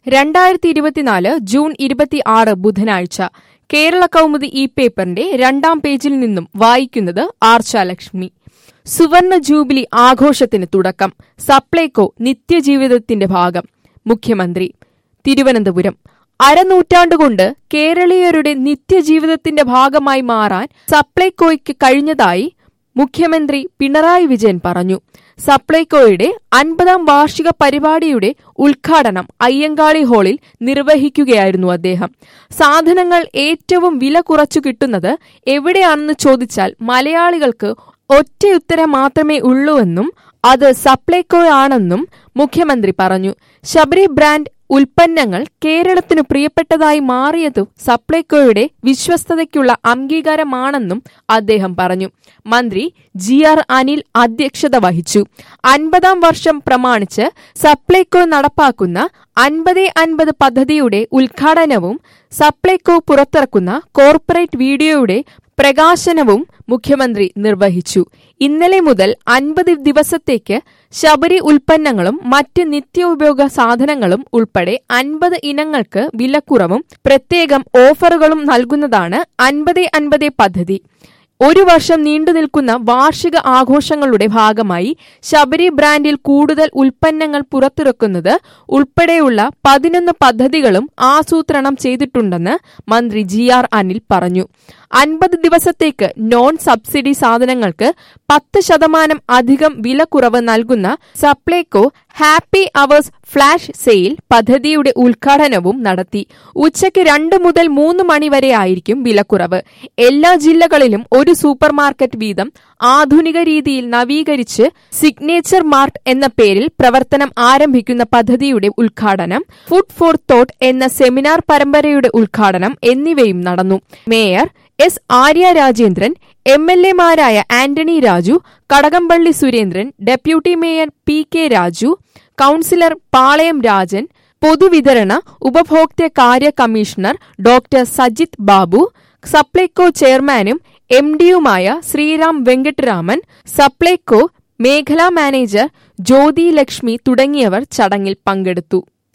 രണ്ടായിരത്തി ഇരുപത്തിനാല് ജൂൺ ഇരുപത്തി ആറ് ബുധനാഴ്ച കേരള കൗമുദി ഈ പേപ്പറിന്റെ രണ്ടാം പേജിൽ നിന്നും വായിക്കുന്നത് ആർച്ചാലക്ഷ്മി സുവർണ ജൂബിലി ആഘോഷത്തിന് തുടക്കം സപ്ലൈകോ നിത്യജീവിതത്തിന്റെ ഭാഗം മുഖ്യമന്ത്രി തിരുവനന്തപുരം അരനൂറ്റാണ്ടുകൊണ്ട് കേരളീയരുടെ നിത്യജീവിതത്തിന്റെ ഭാഗമായി മാറാൻ സപ്ലൈകോയ്ക്ക് കഴിഞ്ഞതായി മുഖ്യമന്ത്രി പിണറായി വിജയൻ പറഞ്ഞു സപ്ലൈകോയുടെ അൻപതാം വാർഷിക പരിപാടിയുടെ ഉദ്ഘാടനം അയ്യങ്കാളി ഹാളിൽ നിർവഹിക്കുകയായിരുന്നു അദ്ദേഹം സാധനങ്ങൾ ഏറ്റവും വില കുറച്ചു കിട്ടുന്നത് എവിടെയാണെന്ന് ചോദിച്ചാൽ മലയാളികൾക്ക് ഒറ്റയുത്തരം മാത്രമേ ഉള്ളൂവെന്നും അത് സപ്ലൈകോ ആണെന്നും മുഖ്യമന്ത്രി പറഞ്ഞു ശബരി ബ്രാൻഡ് ഉൽപ്പന്നങ്ങൾ കേരളത്തിനു പ്രിയപ്പെട്ടതായി മാറിയതും സപ്ലൈകോയുടെ വിശ്വസ്തതയ്ക്കുള്ള അംഗീകാരമാണെന്നും അദ്ദേഹം പറഞ്ഞു മന്ത്രി ജി ആർ അനിൽ അധ്യക്ഷത വഹിച്ചു അൻപതാം വർഷം പ്രമാണിച്ച് സപ്ലൈകോ നടപ്പാക്കുന്ന അൻപത് അൻപത് പദ്ധതിയുടെ ഉദ്ഘാടനവും സപ്ലൈകോ പുറത്തിറക്കുന്ന കോർപ്പറേറ്റ് വീഡിയോയുടെ പ്രകാശനവും മുഖ്യമന്ത്രി നിർവഹിച്ചു ഇന്നലെ മുതൽ അൻപത് ദിവസത്തേക്ക് ശബരി ഉൽപ്പന്നങ്ങളും മറ്റ് നിത്യോപയോഗ സാധനങ്ങളും ഉൾപ്പെടെ അൻപത് ഇനങ്ങൾക്ക് വിലക്കുറവും പ്രത്യേകം ഓഫറുകളും നൽകുന്നതാണ് അൻപത് അൻപത് പദ്ധതി ഒരു വർഷം നീണ്ടുനിൽക്കുന്ന വാർഷിക ആഘോഷങ്ങളുടെ ഭാഗമായി ശബരി ബ്രാൻഡിൽ കൂടുതൽ ഉൽപ്പന്നങ്ങൾ പുറത്തിറക്കുന്നത് ഉൾപ്പെടെയുള്ള പതിനൊന്ന് പദ്ധതികളും ആസൂത്രണം ചെയ്തിട്ടുണ്ടെന്ന് മന്ത്രി ജി ആർ അനിൽ പറഞ്ഞു അൻപത് ദിവസത്തേക്ക് നോൺ സബ്സിഡി സാധനങ്ങൾക്ക് പത്ത് ശതമാനം അധികം വിലക്കുറവ് നൽകുന്ന Supplyco happy hours flash sale പദ്ധതിയുടെ ഉദ്ഘാടനവും നടത്തി ഉച്ചയ്ക്ക് രണ്ട് മുതൽ മൂന്ന് മണി വരെ ആയിരിക്കും വിലക്കുറവ് എല്ലാ ജില്ലകളിലും ഒരു സൂപ്പർ മാർക്കറ്റ് വീതം ആധുനിക രീതിയിൽ നവീകരിച്ച് സിഗ്നേച്ചർ മാർട്ട് എന്ന പേരിൽ പ്രവർത്തനം ആരംഭിക്കുന്ന പദ്ധതിയുടെ ഉദ്ഘാടനം ഫുഡ് ഫോർ തോട്ട് എന്ന സെമിനാർ പരമ്പരയുടെ ഉദ്ഘാടനം എന്നിവയും നടന്നു mayor S Arya Rajendran M L എമാരായ Antony Raju Kadakampally Surendran deputy mayor P K Raju councillor Palayam Rajan പൊതുവിതരണ ഉപഭോക്തൃ കാര്യ കമ്മീഷണർ ഡോക്ടർ സജിത് ബാബു സപ്ലൈകോ ചെയർമാനും എം ഡിയുമായ ശ്രീറാം വെങ്കട്ടരാമൻ സപ്ലൈകോ മേഖലാ മാനേജർ ജ്യോതി ലക്ഷ്മി തുടങ്ങിയവർ ചടങ്ങിൽ പങ്കെടുത്തു